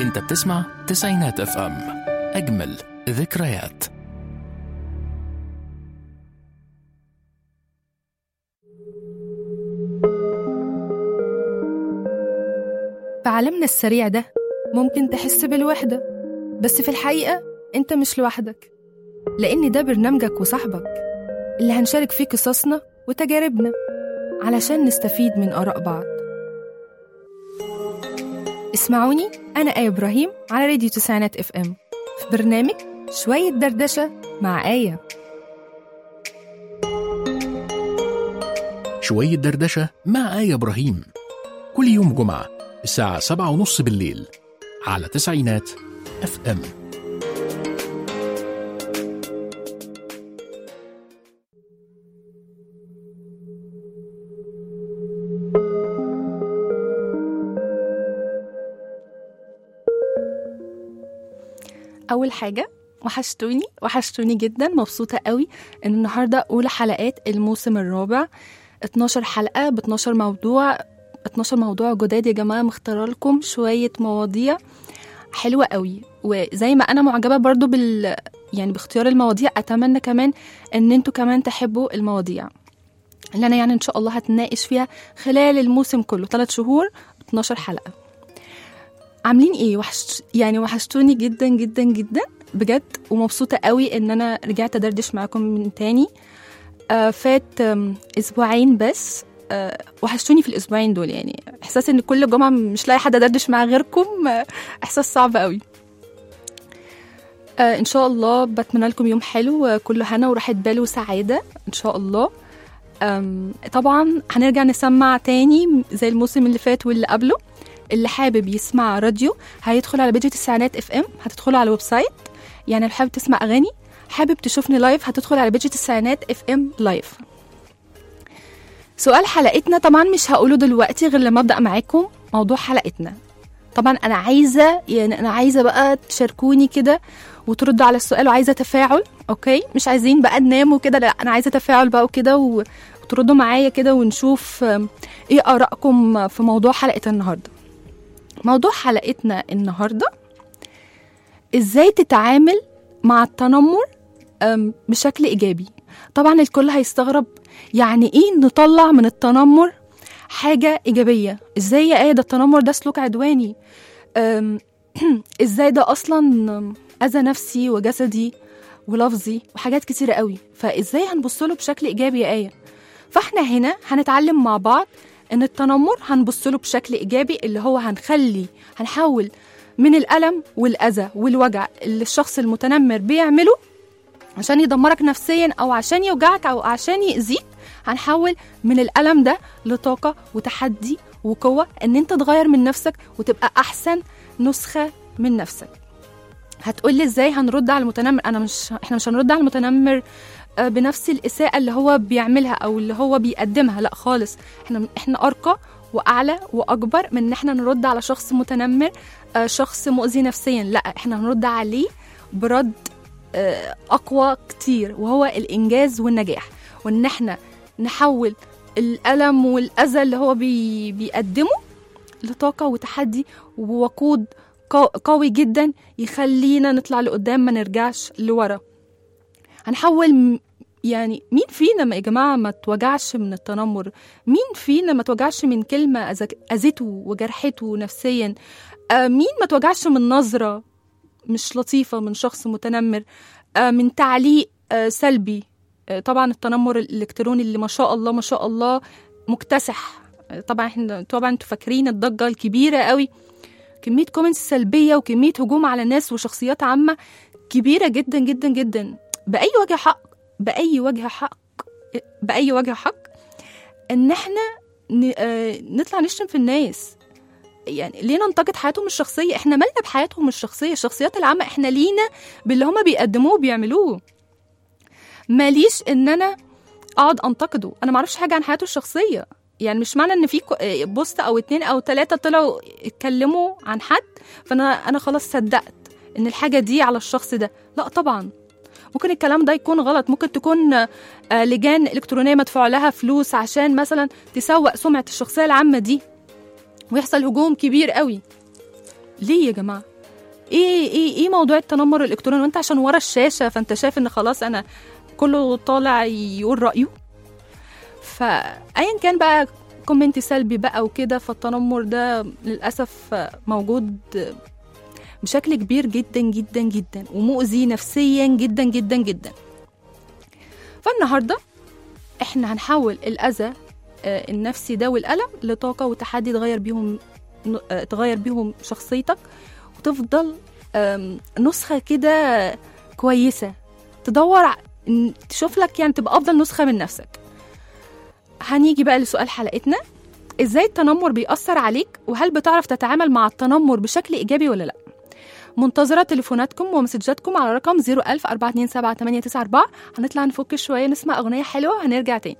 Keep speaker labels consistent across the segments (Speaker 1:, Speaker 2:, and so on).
Speaker 1: انت بتسمع تسعينات اف ام اجمل ذكريات
Speaker 2: في عالمنا السريع ده ممكن تحس بالوحدة بس في الحقيقة أنت مش لوحدك لأن ده برنامجك وصاحبك اللي هنشارك فيه قصصنا وتجاربنا علشان نستفيد من آراء بعض اسمعوني أنا آية إبراهيم على راديو تسعينات اف ام في برنامج شوية دردشة مع آية
Speaker 1: شوية دردشة مع آية إبراهيم كل يوم جمعة الساعة سبعة ونص بالليل على تسعينات اف ام
Speaker 2: أول حاجة وحشتوني وحشتوني جدا مبسوطة قوي إن النهاردة أولى حلقات الموسم الرابع 12 حلقة ب 12 موضوع 12 موضوع جداد يا جماعة مختارة لكم شوية مواضيع حلوة قوي وزي ما أنا معجبة برضو بال يعني باختيار المواضيع أتمنى كمان إن انتوا كمان تحبوا المواضيع اللي أنا يعني إن شاء الله هتناقش فيها خلال الموسم كله 3 شهور 12 حلقة عاملين ايه وحش يعني وحشتوني جدا جدا جدا بجد ومبسوطة قوي ان انا رجعت ادردش معاكم من تاني آه فات آم، اسبوعين بس آه وحشتوني في الاسبوعين دول يعني احساس ان كل جمعة مش لاقي حد ادردش معاه غيركم آه احساس صعب قوي آه ان شاء الله بتمنى لكم يوم حلو آه، كله هنا وراحة بال وسعادة ان شاء الله آم، طبعا هنرجع نسمع تاني زي الموسم اللي فات واللي قبله اللي حابب يسمع راديو هيدخل على بيج التسعينات اف ام هتدخل على الويب سايت يعني لو حابب تسمع اغاني حابب تشوفني لايف هتدخل على بيج التسعينات اف ام لايف سؤال حلقتنا طبعا مش هقوله دلوقتي غير لما ابدا معاكم موضوع حلقتنا طبعا انا عايزه يعني انا عايزه بقى تشاركوني كده وتردوا على السؤال وعايزه تفاعل اوكي مش عايزين بقى ننام وكده لا انا عايزه تفاعل بقى وكده و- وتردوا معايا كده ونشوف آم، ايه ارائكم في موضوع حلقه النهارده موضوع حلقتنا النهارده ازاي تتعامل مع التنمر أم، بشكل ايجابي طبعا الكل هيستغرب يعني ايه نطلع من التنمر حاجه ايجابيه ازاي يا ايه ده التنمر ده سلوك عدواني أم، ازاي ده اصلا اذى نفسي وجسدي ولفظي وحاجات كتيره قوي فازاي هنبص له بشكل ايجابي يا ايه فاحنا هنا هنتعلم مع بعض ان التنمر هنبص له بشكل ايجابي اللي هو هنخلي هنحول من الالم والاذى والوجع اللي الشخص المتنمر بيعمله عشان يدمرك نفسيا او عشان يوجعك او عشان يأذيك هنحول من الالم ده لطاقه وتحدي وقوه ان انت تغير من نفسك وتبقى احسن نسخه من نفسك هتقولي ازاي هنرد على المتنمر انا مش احنا مش هنرد على المتنمر آه، بنفس الاساءه اللي هو بيعملها او اللي هو بيقدمها لا خالص احنا احنا ارقى واعلى واكبر من ان احنا نرد على شخص متنمر آه، شخص مؤذي نفسيا لا احنا هنرد عليه برد آه، اقوى كتير وهو الانجاز والنجاح وان احنا نحول الالم والاذى اللي هو بي بيقدمه لطاقه وتحدي ووقود قو- قوي جدا يخلينا نطلع لقدام ما نرجعش لورا هنحول م- يعني مين فينا ما يا جماعه ما توجعش من التنمر مين فينا ما توجعش من كلمه أذك- اذته وجرحته نفسيا آه مين ما توجعش من نظره مش لطيفه من شخص متنمر آه من تعليق آه سلبي آه طبعا التنمر الالكتروني اللي ما شاء الله ما شاء الله مكتسح آه طبعا احنا طبعا انتوا فاكرين الضجه الكبيره قوي كميه كومنتس سلبيه وكميه هجوم على ناس وشخصيات عامه كبيره جدا جدا جدا باي وجه حق باي وجه حق باي وجه حق ان احنا ن- آه، نطلع نشتم في الناس يعني ليه ننتقد حياتهم الشخصيه احنا مالنا بحياتهم الشخصيه الشخصيات العامه احنا لينا باللي هما بيقدموه وبيعملوه ماليش ان انا اقعد انتقده انا معرفش حاجه عن حياته الشخصيه يعني مش معنى ان في كو- آه، بوست او اتنين او تلاته طلعوا اتكلموا عن حد فانا انا خلاص صدقت ان الحاجه دي على الشخص ده لا طبعا ممكن الكلام ده يكون غلط ممكن تكون آه، لجان الكترونيه مدفوع لها فلوس عشان مثلا تسوق سمعه الشخصيه العامه دي ويحصل هجوم كبير قوي ليه يا جماعه ايه ايه ايه موضوع التنمر الالكتروني وانت عشان ورا الشاشه فانت شايف ان خلاص انا كله طالع يقول رايه فايا كان بقى كومنت سلبي بقى وكده فالتنمر ده للاسف موجود بشكل كبير جدا جدا جدا ومؤذي نفسيا جدا جدا جدا فالنهارده احنا هنحول الاذى آه، النفسي ده والالم لطاقه وتحدي تغير بيهم ن- آه، تغير بيهم شخصيتك وتفضل آم، نسخه كده كويسه تدور ع- إن- تشوف لك يعني تبقى افضل نسخه من نفسك هنيجي بقى لسؤال حلقتنا ازاي التنمر بيأثر عليك وهل بتعرف تتعامل مع التنمر بشكل ايجابي ولا لا منتظرة تليفوناتكم ومسجاتكم على رقم 01000 427 هنطلع نفك شوية نسمع أغنية حلوة هنرجع تاني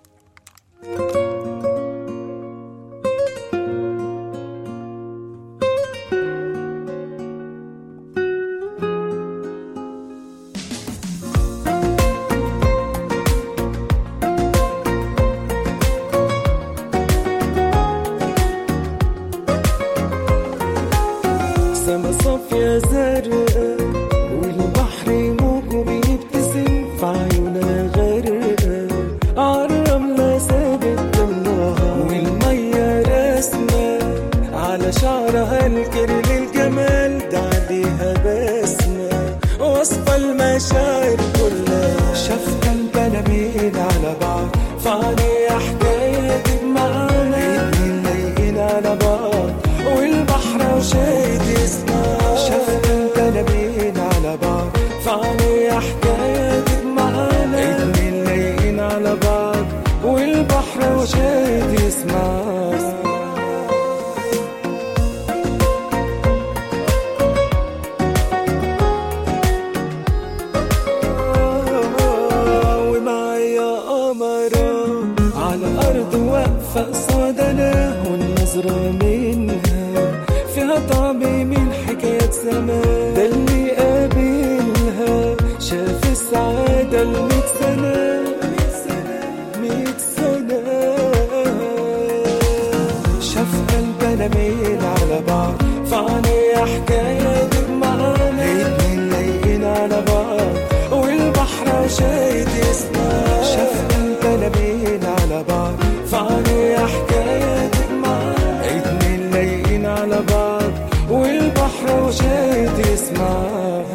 Speaker 3: سما صافية زرقاء والبحر موجه بيبتسم في عيونها غرقاء عالرملة ثابت ضلها والمية رسمة على شعرها الكرل الجمال ده عليها بسمة وصفة المشاعر كلها شاف قلبنا بين على بعض فعليها حكاية تجمعنا اتنين لايقين على بعض والبحر وشايد يسمع شاف قلبنا بين على بعض فعليها حكاية تجمعنا اتنين لايقين على بعض والبحر وشايد يسمع ومعايا قمرة على الأرض واقفة قصادنا والنظرة منها فيها طعم من حكاية زمان ده اللي قابلها شاف السعادة الميت سنة ميت سنة شاف قلبنا ميل على بعض فعليها حكاية تجمعنا اتنين لايقين على بعض والبحر شايد يسمع شاف قلبنا ميل على بعض فعليها حكاية تجمعنا اتنين لايقين على بعض والبحر شايد يسمع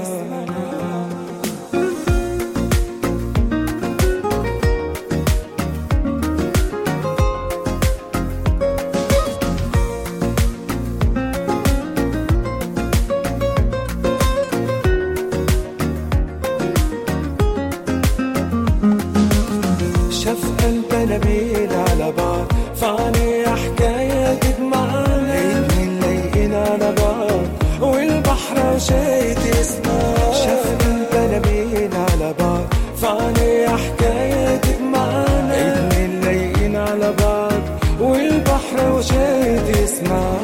Speaker 3: شاف قلبنا ميل على بعض فعليها حكاية تجمعنا اتنين لايقين على بعض والبحر شايد يسمع شاف قلبنا ميل على بعض فعليها حكاية تجمعنا اتنين لايقين على بعض والبحر شايد يسمع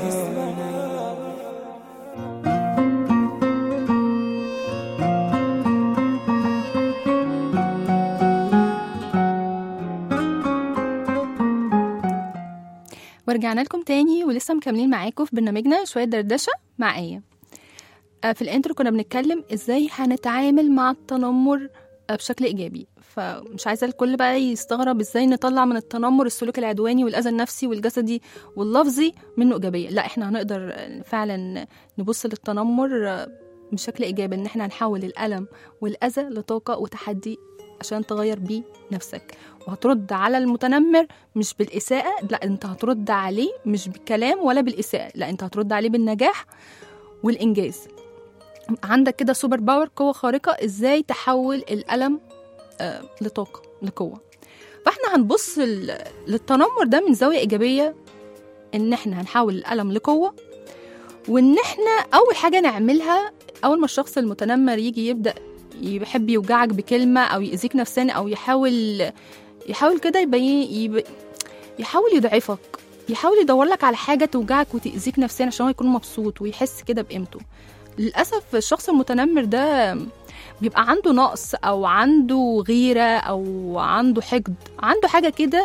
Speaker 2: ورجعنا لكم تاني ولسه مكملين معاكم في برنامجنا شوية دردشة مع آية آه، في الانترو كنا بنتكلم ازاي هنتعامل مع التنمر آه، بشكل ايجابي فمش عايزه الكل بقى يستغرب ازاي نطلع من التنمر السلوك العدواني والاذى النفسي والجسدي واللفظي منه ايجابيه لا احنا هنقدر آه، فعلا نبص للتنمر آه، بشكل ايجابي ان احنا نحول الالم والاذى لطاقه وتحدي عشان تغير بيه نفسك وهترد على المتنمر مش بالإساءة لا أنت هترد عليه مش بالكلام ولا بالإساءة لا أنت هترد عليه بالنجاح والإنجاز عندك كده سوبر باور قوة خارقة إزاي تحول الألم آه لطاقة لقوة فاحنا هنبص ل- للتنمر ده من زاوية إيجابية إن احنا هنحول الألم لقوة وإن احنا أول حاجة نعملها أول ما الشخص المتنمر يجي يبدأ يحب يوجعك بكلمة أو يأذيك نفسيا أو يحاول يحاول كده يبين يب... يحاول يضعفك يحاول يدور لك على حاجة توجعك وتأذيك نفسيا عشان هو يكون مبسوط ويحس كده بقيمته للأسف الشخص المتنمر ده بيبقى عنده نقص أو عنده غيرة أو عنده حقد عنده حاجة كده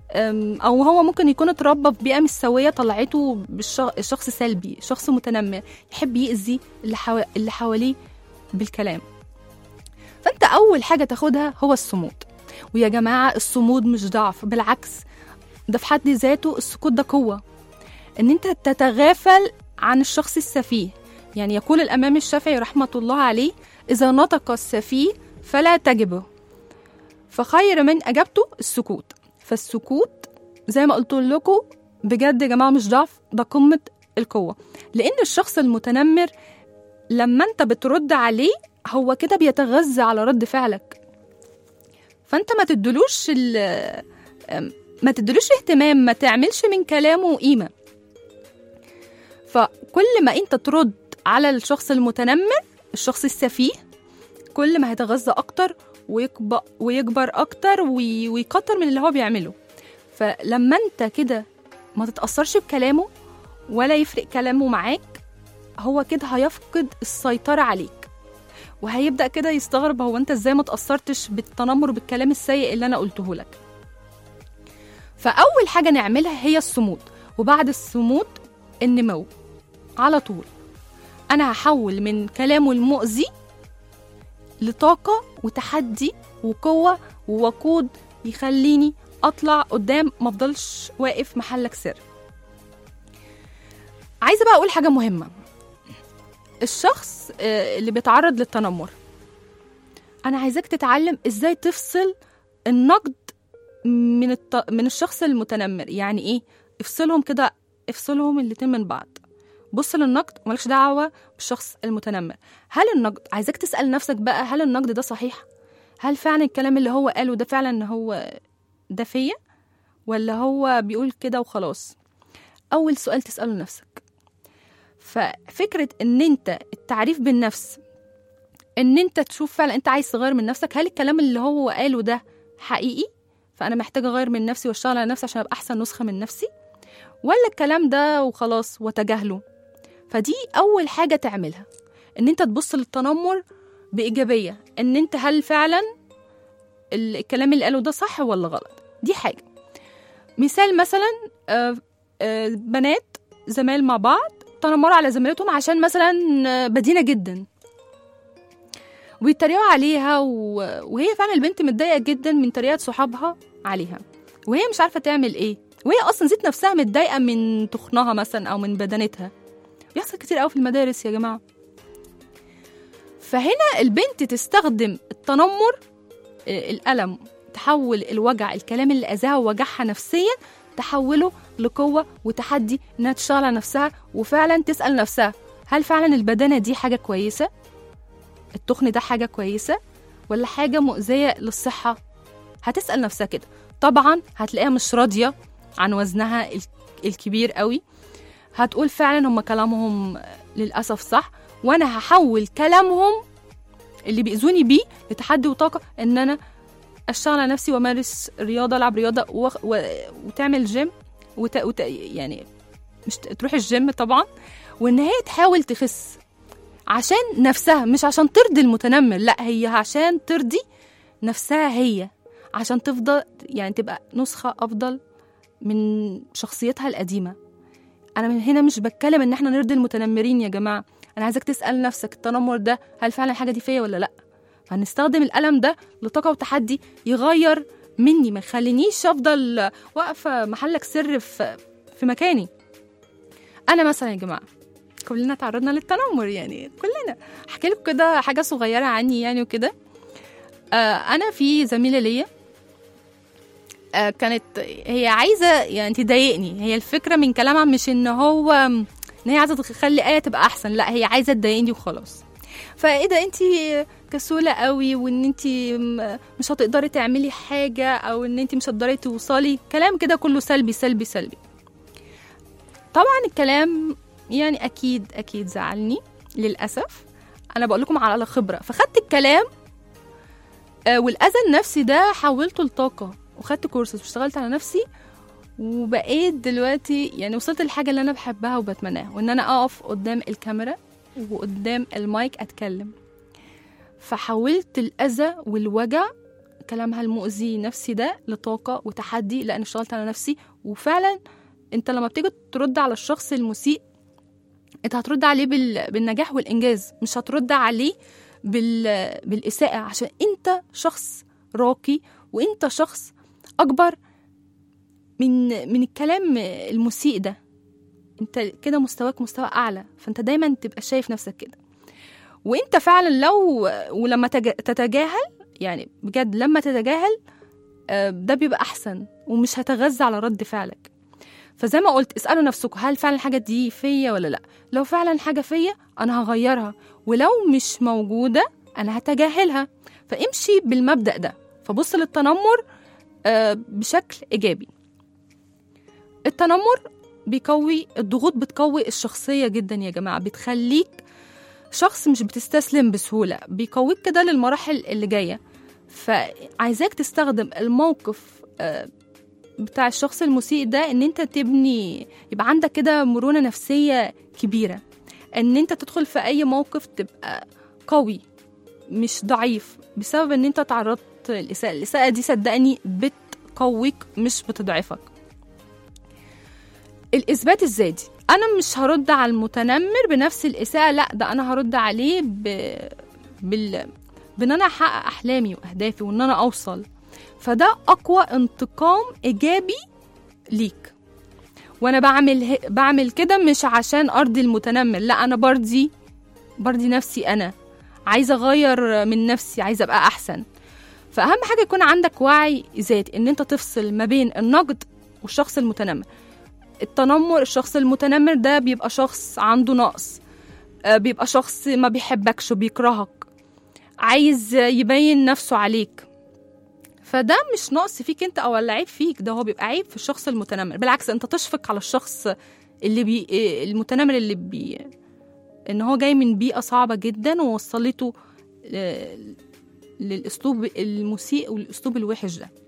Speaker 2: أم، او هو ممكن يكون اتربى في بيئه مش سويه طلعته بالشخص سلبي شخص متنمر يحب يأذي اللي, حو... اللي حواليه بالكلام فانت اول حاجه تاخدها هو الصمود ويا جماعه الصمود مش ضعف بالعكس ده في حد ذاته السكوت ده قوه ان انت تتغافل عن الشخص السفيه يعني يقول الامام الشافعي رحمه الله عليه اذا نطق السفيه فلا تجبه فخير من اجابته السكوت فالسكوت زي ما قلت لكم بجد يا جماعه مش ضعف ده قمه القوه لان الشخص المتنمر لما انت بترد عليه هو كده بيتغذى على رد فعلك فانت ما تدلوش ال- أم، ما تدلوش اهتمام ما تعملش من كلامه قيمه فكل ما انت ترد على الشخص المتنمر الشخص السفيه كل ما هيتغذى اكتر ويكبر ويكبر اكتر وي- ويكتر من اللي هو بيعمله فلما انت كده ما تتاثرش بكلامه ولا يفرق كلامه معاك هو كده هيفقد السيطره عليك وهيبدا كده يستغرب هو انت ازاي ما تاثرتش بالتنمر بالكلام السيء اللي انا قلته لك فاول حاجه نعملها هي الصمود وبعد الصمود النمو على طول انا هحول من كلامه المؤذي لطاقه وتحدي وقوه ووقود يخليني اطلع قدام ما افضلش واقف محلك سر عايزه بقى اقول حاجه مهمه الشخص آه، اللي بيتعرض للتنمر انا عايزاك تتعلم ازاي تفصل النقد من الت... من الشخص المتنمر يعني ايه افصلهم كده افصلهم الاتنين من بعض بص للنقد ومالكش دعوه بالشخص المتنمر هل النقد عايزاك تسال نفسك بقى هل النقد ده صحيح هل فعلا الكلام اللي هو قاله ده فعلا ان هو ده فيا ولا هو بيقول كده وخلاص اول سؤال تساله لنفسك ففكره ان انت التعريف بالنفس ان انت تشوف فعلا انت عايز تغير من نفسك هل الكلام اللي هو قاله ده حقيقي فانا محتاجه اغير من نفسي واشتغل على نفسي عشان ابقى احسن نسخه من نفسي ولا الكلام ده وخلاص وتجاهله فدي اول حاجه تعملها ان انت تبص للتنمر بايجابيه ان انت هل فعلا ال- الكلام اللي قاله ده صح ولا غلط دي حاجه مثال مثلا آه، آه، بنات زمايل مع بعض تنمروا على زميلتهم عشان مثلا آه، بدينه جدا ويتريقوا عليها و... وهي فعلا البنت متضايقه جدا من طريقه صحابها عليها وهي مش عارفه تعمل ايه وهي اصلا ذات نفسها متضايقه من تخنها مثلا او من بدنتها بيحصل كتير قوي في المدارس يا جماعه فهنا البنت تستخدم التنمر آه، الألم تحول الوجع الكلام اللي أذاها ووجعها نفسيا تحوله لقوة وتحدي إنها تشتغل على نفسها وفعلا تسأل نفسها هل فعلا البدانة دي حاجة كويسة؟ التخن ده حاجة كويسة؟ ولا حاجة مؤذية للصحة؟ هتسأل نفسها كده طبعا هتلاقيها مش راضية عن وزنها ال- الكبير قوي هتقول فعلا هم كلامهم للأسف صح وأنا هحول كلامهم اللي بيأذوني بيه لتحدي وطاقة إن أنا أشتغل على نفسي وأمارس رياضة ألعب رياضة و... و... وتعمل جيم وت... وت... يعني مش ت- تروح الجيم طبعا وإن هي تحاول تخس عشان نفسها مش عشان ترضي المتنمر لا هي عشان ترضي نفسها هي عشان تفضل يعني تبقى نسخة أفضل من شخصيتها القديمة أنا من هنا مش بتكلم إن إحنا نرضي المتنمرين يا جماعة أنا عايزك تسأل نفسك التنمر ده هل فعلا الحاجة دي فيا ولا لأ فهنستخدم الألم ده لطاقة وتحدي يغير مني ما يخلينيش أفضل واقفة محلك سر في في مكاني أنا مثلا يا جماعة كلنا تعرضنا للتنمر يعني كلنا احكي لكم كده حاجه صغيره عني يعني وكده آه انا في زميله ليا آه كانت هي عايزه يعني تضايقني هي الفكره من كلامها مش ان هو ان هي عايزه تخلي ايه تبقى احسن لا هي عايزه تضايقني وخلاص فايه ده انت كسوله قوي وان انت مش هتقدري تعملي حاجه او ان انت مش هتقدري توصلي كلام كده كله سلبي سلبي سلبي طبعا الكلام يعني اكيد اكيد زعلني للاسف انا بقول لكم على خبره فخدت الكلام آه، والاذى النفسي ده حولته لطاقه وخدت كورسات واشتغلت على نفسي وبقيت دلوقتي يعني وصلت للحاجه اللي انا بحبها وبتمناها وان انا اقف قدام الكاميرا وقدام المايك اتكلم فحولت الاذى والوجع كلامها المؤذي نفسي ده لطاقه وتحدي لان اشتغلت على نفسي وفعلا انت لما بتيجي ترد على الشخص المسيء انت هترد عليه بال... بالنجاح والانجاز مش هترد عليه بال... بالاساءه عشان انت شخص راقي وانت شخص اكبر من من الكلام المسيء ده انت كده مستواك مستوى اعلى فانت دايما تبقى شايف نفسك كده وانت فعلا لو ولما تج... تتجاهل يعني بجد لما تتجاهل آه، ده بيبقى احسن ومش هتغذى على رد فعلك فزي ما قلت اسالوا نفسكم هل فعلا الحاجه دي فيا ولا لا لو فعلا حاجه فيا انا هغيرها ولو مش موجوده انا هتجاهلها فامشي بالمبدا ده فبص للتنمر آه، بشكل ايجابي التنمر بيقوي الضغوط بتقوي الشخصيه جدا يا جماعه بتخليك شخص مش بتستسلم بسهوله بيقويك كده للمراحل اللي جايه فعايزاك تستخدم الموقف آه، بتاع الشخص المسيء ده ان انت تبني يبقى عندك كده مرونة نفسية كبيرة ان انت تدخل في اي موقف تبقى قوي مش ضعيف بسبب ان انت تعرضت للإساءة الإساءة دي صدقني بتقويك مش بتضعفك الإثبات الذاتي أنا مش هرد على المتنمر بنفس الإساءة لا ده أنا هرد عليه ب... بال... بان انا احقق احلامي واهدافي وان انا اوصل فده اقوى انتقام ايجابي ليك وانا بعمل ه- بعمل كده مش عشان ارضي المتنمر لا انا برضي برضي نفسي انا عايزه اغير من نفسي عايزه ابقى احسن فاهم حاجه يكون عندك وعي ذاتي ان انت تفصل ما بين النقد والشخص المتنمر التنمر الشخص المتنمر ده بيبقى شخص عنده نقص آه، بيبقى شخص ما بيحبكش وبيكرهك عايز يبين نفسه عليك فده مش نقص فيك انت او ولا عيب فيك ده هو بيبقى عيب في الشخص المتنمر بالعكس انت تشفق على الشخص اللي بي المتنمر اللي بي ان هو جاي من بيئه صعبه جدا ووصلته ل- للاسلوب المسيء والاسلوب الوحش ده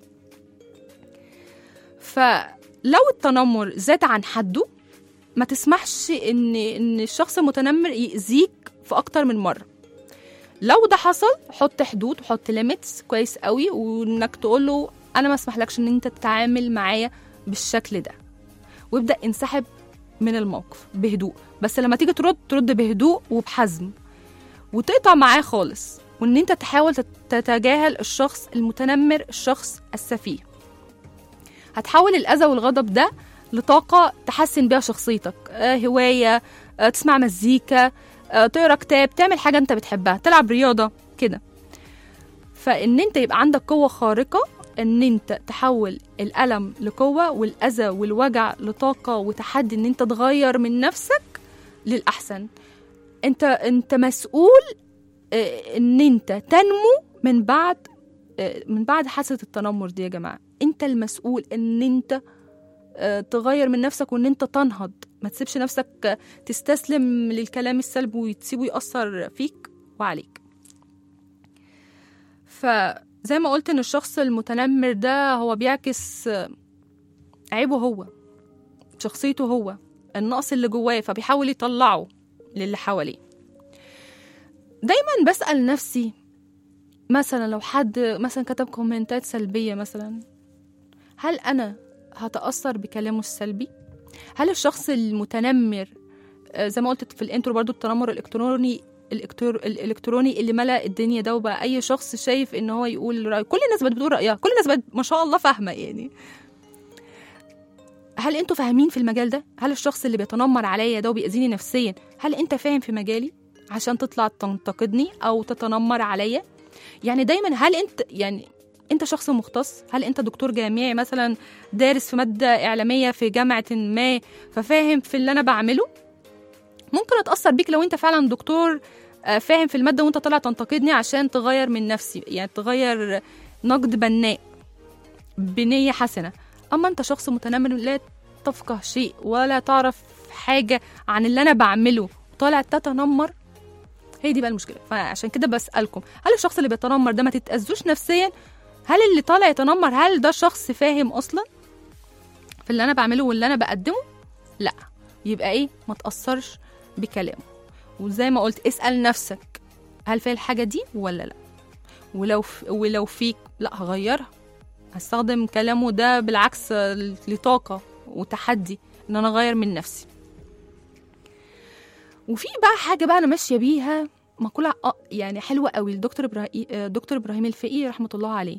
Speaker 2: فلو التنمر زاد عن حده ما تسمحش ان ان الشخص المتنمر يأذيك في اكتر من مره لو ده حصل حط حدود وحط ليميتس كويس قوي وانك تقول له انا ما اسمحلكش ان انت تتعامل معايا بالشكل ده وابدا انسحب من الموقف بهدوء بس لما تيجي ترد ترد بهدوء وبحزم وتقطع معاه خالص وان انت تحاول تت- تتجاهل الشخص المتنمر الشخص السفيه هتحول الاذى والغضب ده لطاقه تحسن بيها شخصيتك آه هوايه آه تسمع مزيكا آه، تقرا كتاب تعمل حاجه انت بتحبها تلعب رياضه كده فان انت يبقى عندك قوه خارقه ان انت تحول الالم لقوه والاذى والوجع لطاقه وتحدي ان انت تغير من نفسك للاحسن انت انت مسؤول آه، ان انت تنمو من بعد آه، من بعد حادثه التنمر دي يا جماعه انت المسؤول ان انت آه، تغير من نفسك وان انت تنهض ما تسيبش نفسك آه، تستسلم للكلام السلبي وتسيبه يأثر فيك وعليك فزي ما قلت ان الشخص المتنمر ده هو بيعكس آه، عيبه هو شخصيته هو النقص اللي جواه فبيحاول يطلعه للي حواليه دايما بسأل نفسي مثلا لو حد مثلا كتب كومنتات سلبية مثلا هل أنا هتأثر بكلامه السلبي؟ هل الشخص المتنمر آه، زي ما قلت في الانترو برضو التنمر الالكتروني الإلكتر... الالكتروني اللي ملا الدنيا ده وبقى اي شخص شايف ان هو يقول رأي كل الناس بقت بتقول رايها كل الناس بقت ما شاء الله فاهمه يعني هل انتوا فاهمين في المجال ده هل الشخص اللي بيتنمر عليا ده وبيأذيني نفسيا هل انت فاهم في مجالي عشان تطلع تنتقدني او تتنمر عليا يعني دايما هل انت يعني انت شخص مختص هل انت دكتور جامعي مثلا دارس في ماده اعلاميه في جامعه ما ففاهم في اللي انا بعمله ممكن اتاثر بيك لو انت فعلا دكتور آه، فاهم في الماده وانت طالع تنتقدني عشان تغير من نفسي يعني تغير نقد بناء بنيه حسنه اما انت شخص متنمر لا تفقه شيء ولا تعرف حاجه عن اللي انا بعمله طالع تتنمر هي دي بقى المشكله فعشان كده بسالكم هل الشخص اللي بيتنمر ده ما تتاذوش نفسيا هل اللي طالع يتنمر هل ده شخص فاهم اصلا في اللي انا بعمله واللي انا بقدمه لا يبقى ايه ما تاثرش بكلامه وزي ما قلت اسال نفسك هل في الحاجه دي ولا لا ولو ف... ولو فيك لا هغيرها هستخدم كلامه ده بالعكس آه، لطاقة وتحدي ان انا اغير من نفسي وفي بقى حاجة بقى انا ماشية بيها مقولة آه، يعني حلوة قوي الدكتور إبراهيم دكتور إبراهيم الفقي رحمة الله عليه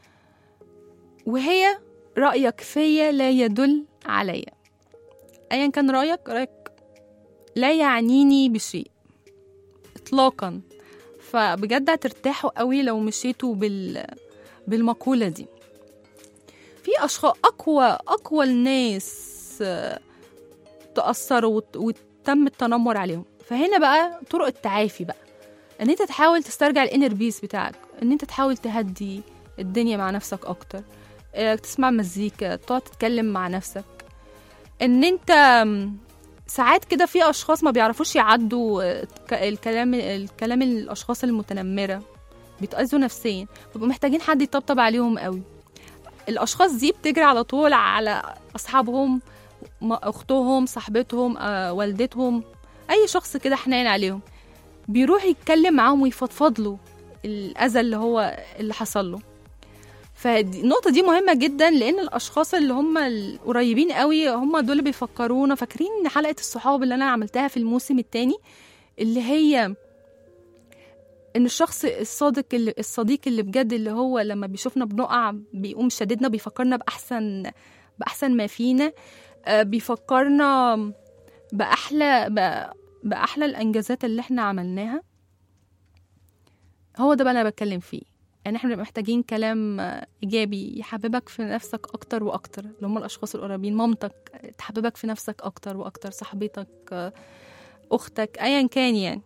Speaker 2: وهي رأيك فيا لا يدل عليا أيا كان رأيك رأيك لا يعنيني بشيء إطلاقا فبجد هترتاحوا قوي لو مشيتوا بال بالمقولة دي في أشخاص أقوى أقوى الناس آه، تأثروا وت- وتم التنمر عليهم فهنا بقى طرق التعافي بقى ان انت تحاول تسترجع الانر بيس بتاعك ان انت تحاول تهدي الدنيا مع نفسك اكتر آه، تسمع مزيكا تقعد تتكلم مع نفسك ان انت م، ساعات كده في اشخاص ما بيعرفوش يعدوا آه، ك- الكلام الكلام الاشخاص المتنمره بيتأذوا نفسيا بيبقوا محتاجين حد يطبطب عليهم قوي الاشخاص دي بتجري على طول على اصحابهم م- اختهم صاحبتهم آه، والدتهم اي شخص كده حنين عليهم بيروح يتكلم معاهم ويفضفض له الاذى اللي هو اللي حصل له فالنقطة دي مهمة جدا لأن الأشخاص اللي هم القريبين قوي هم دول اللي بيفكرونا فاكرين حلقة الصحاب اللي أنا عملتها في الموسم التاني اللي هي إن الشخص الصادق اللي الصديق اللي بجد اللي هو لما بيشوفنا بنقع بيقوم شددنا بيفكرنا بأحسن بأحسن ما فينا آه، بيفكرنا بأحلى بأ- بأحلى الإنجازات اللي احنا عملناها هو ده بقى اللي أنا بتكلم فيه يعني احنا بنبقى محتاجين كلام آه، إيجابي يحببك في نفسك أكتر وأكتر اللي هم الأشخاص القريبين مامتك آه، تحببك في نفسك أكتر وأكتر صاحبتك آه، أختك أيا كان يعني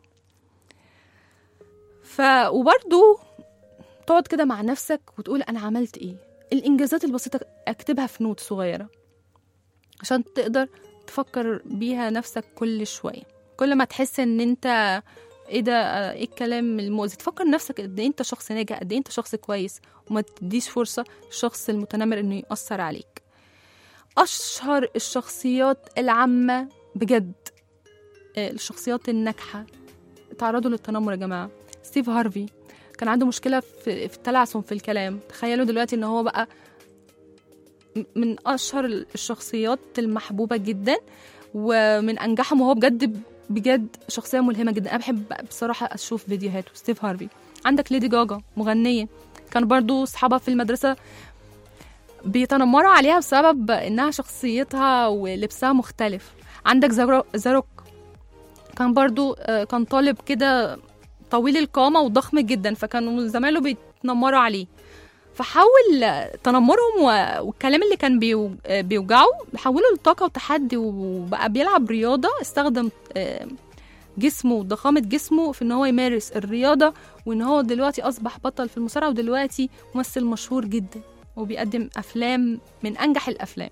Speaker 2: ف وبرضو تقعد كده مع نفسك وتقول أنا عملت إيه الإنجازات البسيطة أكتبها في نوت صغيرة عشان تقدر تفكر بيها نفسك كل شوية كل ما تحس ان انت ايه ده آه، ايه الكلام المؤذي تفكر نفسك قد ايه انت شخص ناجح قد ايه انت شخص كويس وما تديش فرصة للشخص المتنمر انه يأثر عليك اشهر الشخصيات العامة بجد آه، الشخصيات الناجحة تعرضوا للتنمر يا جماعة ستيف هارفي كان عنده مشكلة في, في التلعثم في الكلام تخيلوا دلوقتي ان هو بقى م- من اشهر الشخصيات المحبوبة جدا ومن انجحهم وهو بجد بجد شخصيه ملهمه جدا انا بحب بصراحه اشوف فيديوهاته ستيف هارفي عندك ليدي جاجا مغنيه كان برضو اصحابها في المدرسه بيتنمروا عليها بسبب انها شخصيتها ولبسها مختلف عندك زارو- زاروك كان برضو آه، كان طالب كده طويل القامه وضخم جدا فكانوا زمايله بيتنمروا عليه فحاول تنمرهم و- والكلام اللي كان بيو- آه، بيوجعه حوله لطاقة وتحدي وبقى بيلعب رياضة استخدم آه، جسمه وضخامة جسمه في ان هو يمارس الرياضة وان هو دلوقتي اصبح بطل في المصارعة ودلوقتي ممثل مشهور جدا وبيقدم افلام من انجح الافلام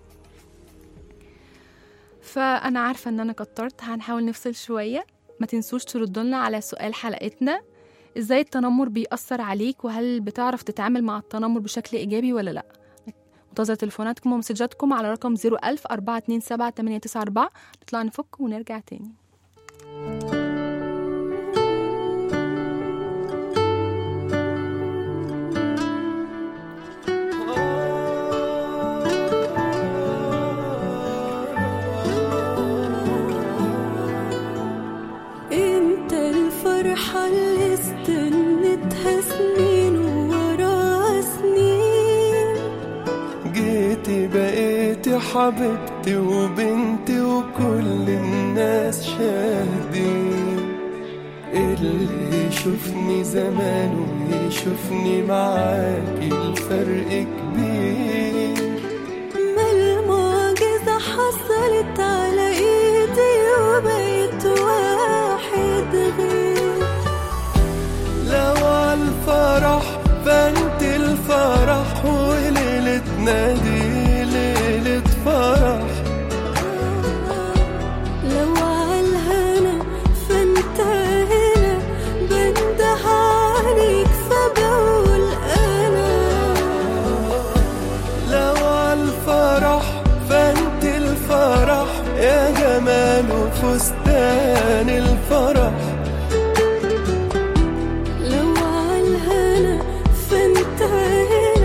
Speaker 2: فانا عارفة ان انا كترت هنحاول نفصل شوية ما تنسوش تردوا لنا على سؤال حلقتنا ازاي التنمر بيأثر عليك وهل بتعرف تتعامل مع التنمر بشكل ايجابي ولا لا منتظر تليفوناتكم ومسجاتكم على رقم 01000 427 894 نطلع نفك ونرجع تاني
Speaker 4: انت الفرحة اللي استنتها سنين ورا سنين
Speaker 3: جيتي بقيتي حبيبتي وبنتي وكل الناس شاهدين اللي يشوفني زمان ويشوفني معاكي الفرق كبير
Speaker 4: ما المعجزة حصلت على ايدي وبقيت واحد غير
Speaker 3: لو عالفرح فانت الفرح وليلتنا دي ليلة فرح
Speaker 4: لو عالهنا فانت هنا بنده عليك فبقول انا
Speaker 3: لو عالفرح فانت الفرح يا جمال وفستان الفرح
Speaker 4: لو عالهنا فانت هنا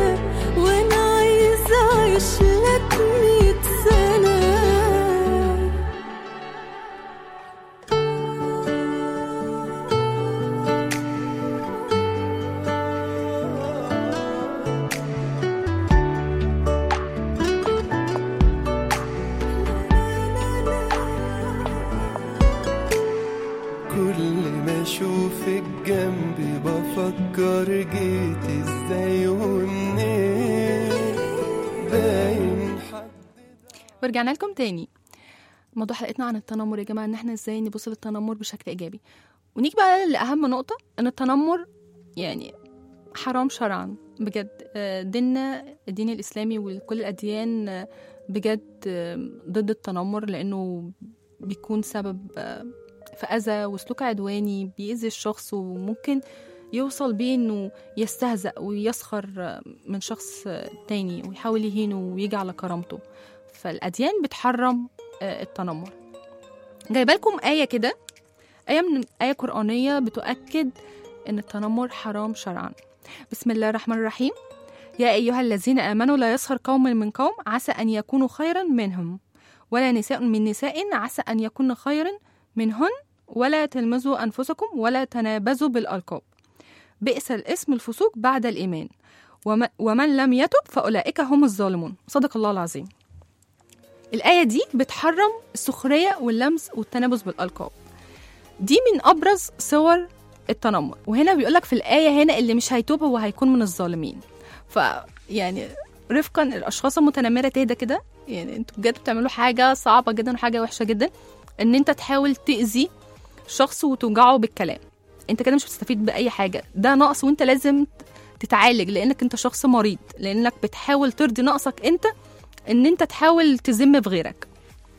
Speaker 3: جنبي بفكر جيت ازاي ومنين باين حد
Speaker 2: ورجعنا لكم تاني موضوع حلقتنا عن التنمر يا جماعه ان احنا ازاي نبص للتنمر بشكل ايجابي ونيجي بقى لاهم نقطه ان التنمر يعني حرام شرعا بجد آه، ديننا الدين الاسلامي وكل الاديان آه، بجد آه، ضد التنمر لانه بيكون سبب آه، في اذى وسلوك عدواني بيأذي الشخص وممكن يوصل بيه انه يستهزأ ويسخر آه، من شخص آه، تاني ويحاول يهينه ويجي على كرامته فالأديان بتحرم آه، التنمر جايبه لكم آية كده آية من آية قرآنية بتؤكد إن التنمر حرام شرعا بسم الله الرحمن الرحيم يا أيها الذين آمنوا لا يسخر قوم من قوم عسى أن يكونوا خيرا منهم ولا نساء من نساء عسى أن يكون خيرا منهن ولا تلمزوا أنفسكم ولا تنابزوا بالألقاب بئس الاسم الفسوق بعد الإيمان وم- ومن لم يتب فأولئك هم الظالمون صدق الله العظيم الآية دي بتحرم السخرية واللمس والتنابز بالألقاب دي من أبرز صور التنمر وهنا بيقولك في الآية هنا اللي مش هيتوب هو هيكون من الظالمين ف يعني رفقا الأشخاص المتنمرة تهدى كده يعني انتوا بجد بتعملوا حاجة صعبة جدا وحاجة وحشة جدا ان انت تحاول تأذي شخص وتوجعه بالكلام انت كده مش بتستفيد بأي حاجة ده نقص وانت لازم تتعالج لانك انت شخص مريض لانك بتحاول ترضي نقصك انت ان انت تحاول تذم في غيرك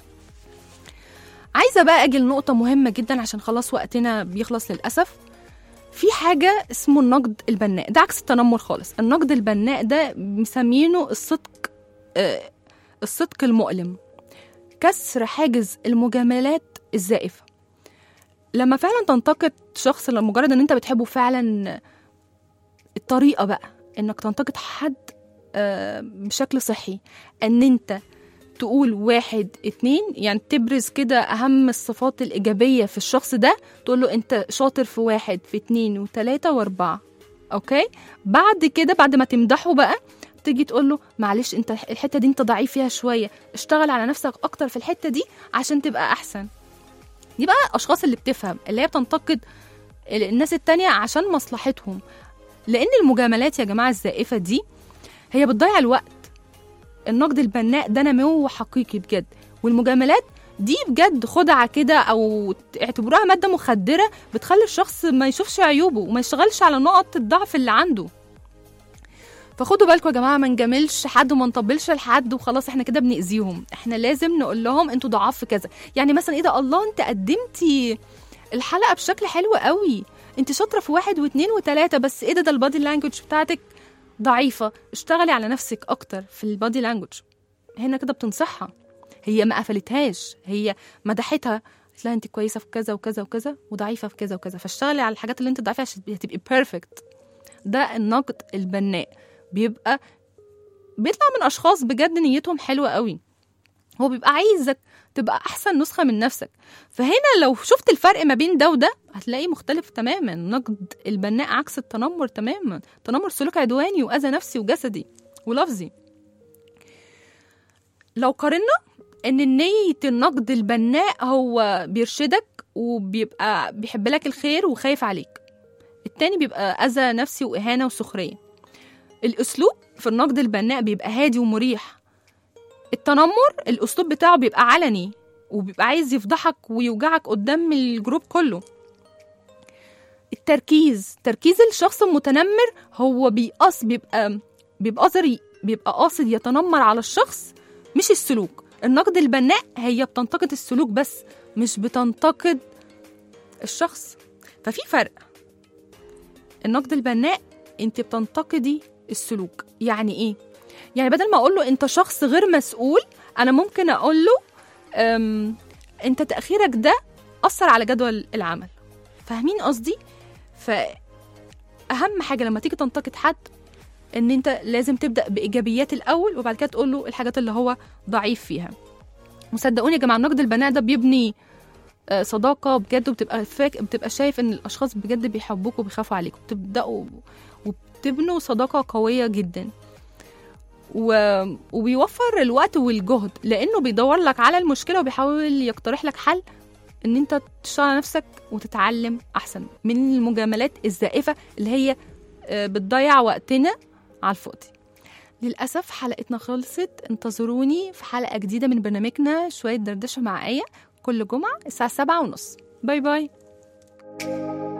Speaker 2: عايزه بقى اجي لنقطه مهمه جدا عشان خلاص وقتنا بيخلص للاسف في حاجه اسمه النقد البناء ده عكس التنمر خالص النقد البناء ده مسمينه الصدق آه الصدق المؤلم كسر حاجز المجاملات الزائفه لما فعلا تنتقد شخص لمجرد ان انت بتحبه فعلا الطريقه بقى انك تنتقد حد آه، بشكل صحي ان انت تقول واحد اتنين يعني تبرز كده اهم الصفات الايجابيه في الشخص ده تقول له انت شاطر في واحد في اتنين وتلاته واربعه اوكي بعد كده بعد ما تمدحه بقى تيجي تقول له معلش انت الحته دي انت ضعيف فيها شويه اشتغل على نفسك اكتر في الحته دي عشان تبقى احسن دي بقى الاشخاص اللي بتفهم اللي هي بتنتقد الناس التانية عشان مصلحتهم لان المجاملات يا جماعه الزائفه دي هي بتضيع الوقت النقد البناء ده نمو حقيقي بجد والمجاملات دي بجد خدعة كده أو اعتبروها مادة مخدرة بتخلي الشخص ما يشوفش عيوبه وما يشتغلش على نقط الضعف اللي عنده فخدوا بالكم يا جماعة ما نجاملش حد وما نطبلش لحد وخلاص احنا كده بنأذيهم احنا لازم نقول لهم انتوا ضعاف في كذا يعني مثلا ايه ده الله انت قدمتي الحلقة بشكل حلو قوي انت شاطرة في واحد واثنين وثلاثة بس ايه ده ده البادي لانجوج بتاعتك ضعيفة اشتغلي على نفسك أكتر في البادي لانجوج هنا كده بتنصحها هي ما قفلتهاش هي مدحتها قالت لها انت كويسة في كذا وكذا وكذا وضعيفة في كذا وكذا فاشتغلي على الحاجات اللي انت ضعيفة عشان هتبقي بيرفكت ده النقد البناء بيبقى بيطلع من أشخاص بجد نيتهم حلوة قوي هو بيبقى عايزك تبقى أحسن نسخة من نفسك فهنا لو شفت الفرق ما بين ده وده هتلاقيه مختلف تماما نقد البناء عكس التنمر تماما التنمر سلوك عدواني وأذى نفسي وجسدي ولفظي لو قارنا ان نية النقد البناء هو بيرشدك وبيبقى بيحب لك الخير وخايف عليك التاني بيبقى أذى نفسي وإهانة وسخرية الأسلوب في النقد البناء بيبقى هادي ومريح التنمر الأسلوب بتاعه بيبقى علني وبيبقى عايز يفضحك ويوجعك قدام الجروب كله التركيز تركيز الشخص المتنمر هو بيقص بيبقى بيبقى قصدر بيبقى قاصد يتنمر على الشخص مش السلوك النقد البناء هي بتنتقد السلوك بس مش بتنتقد الشخص ففي فرق النقد البناء انت بتنتقدي السلوك يعني ايه يعني بدل ما اقول له انت شخص غير مسؤول انا ممكن اقول له أم انت تاخيرك ده اثر على جدول العمل فاهمين قصدي فاهم حاجه لما تيجي تنتقد حد ان انت لازم تبدا بايجابيات الاول وبعد كده تقول له الحاجات اللي هو ضعيف فيها وصدقوني يا جماعه النقد البناء ده بيبني آه، صداقه بجد وبتبقى فاك بتبقى شايف ان الاشخاص بجد بيحبوك وبيخافوا عليك وبتبداوا وبتبنوا صداقه قويه جدا و... وبيوفر الوقت والجهد لانه بيدور لك على المشكله وبيحاول يقترح لك حل ان انت تشتغل على نفسك وتتعلم احسن من المجاملات الزائفه اللي هي آه، بتضيع وقتنا على الفاضي للأسف حلقتنا خلصت انتظروني في حلقة جديدة من برنامجنا شوية دردشة مع آية كل جمعة الساعة سبعة ونص باي باي